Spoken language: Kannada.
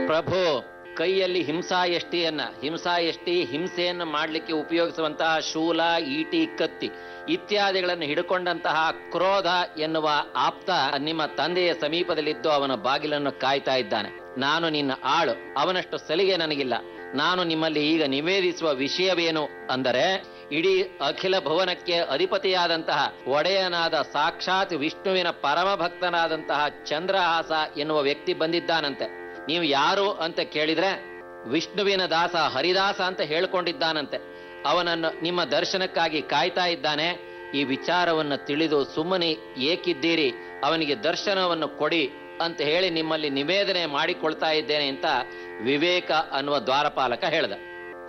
ಪ್ರಭು ಕೈಯಲ್ಲಿ ಹಿಂಸಾ ಎಷ್ಟಿಯನ್ನ ಹಿಂಸಾ ಎಷ್ಟಿ ಹಿಂಸೆಯನ್ನು ಮಾಡಲಿಕ್ಕೆ ಉಪಯೋಗಿಸುವಂತಹ ಶೂಲ ಈಟಿ ಕತ್ತಿ ಇತ್ಯಾದಿಗಳನ್ನು ಹಿಡ್ಕೊಂಡಂತಹ ಕ್ರೋಧ ಎನ್ನುವ ಆಪ್ತ ನಿಮ್ಮ ತಂದೆಯ ಸಮೀಪದಲ್ಲಿದ್ದು ಅವನ ಬಾಗಿಲನ್ನು ಕಾಯ್ತಾ ಇದ್ದಾನೆ ನಾನು ನಿನ್ನ ಆಳು ಅವನಷ್ಟು ಸಲಿಗೆ ನನಗಿಲ್ಲ ನಾನು ನಿಮ್ಮಲ್ಲಿ ಈಗ ನಿವೇದಿಸುವ ವಿಷಯವೇನು ಅಂದರೆ ಇಡೀ ಅಖಿಲ ಭುವನಕ್ಕೆ ಅಧಿಪತಿಯಾದಂತಹ ಒಡೆಯನಾದ ಸಾಕ್ಷಾತ್ ವಿಷ್ಣುವಿನ ಪರಮ ಭಕ್ತನಾದಂತಹ ಚಂದ್ರಹಾಸ ಎನ್ನುವ ವ್ಯಕ್ತಿ ಬಂದಿದ್ದಾನಂತೆ ನೀವು ಯಾರು ಅಂತ ಕೇಳಿದ್ರೆ ವಿಷ್ಣುವಿನ ದಾಸ ಹರಿದಾಸ ಅಂತ ಹೇಳ್ಕೊಂಡಿದ್ದಾನಂತೆ ಅವನನ್ನು ನಿಮ್ಮ ದರ್ಶನಕ್ಕಾಗಿ ಕಾಯ್ತಾ ಇದ್ದಾನೆ ಈ ವಿಚಾರವನ್ನು ತಿಳಿದು ಸುಮ್ಮನೆ ಏಕಿದ್ದೀರಿ ಅವನಿಗೆ ದರ್ಶನವನ್ನು ಕೊಡಿ ಅಂತ ಹೇಳಿ ನಿಮ್ಮಲ್ಲಿ ನಿವೇದನೆ ಮಾಡಿಕೊಳ್ತಾ ಇದ್ದೇನೆ ಅಂತ ವಿವೇಕ ಅನ್ನುವ ದ್ವಾರಪಾಲಕ ಹೇಳ್ದ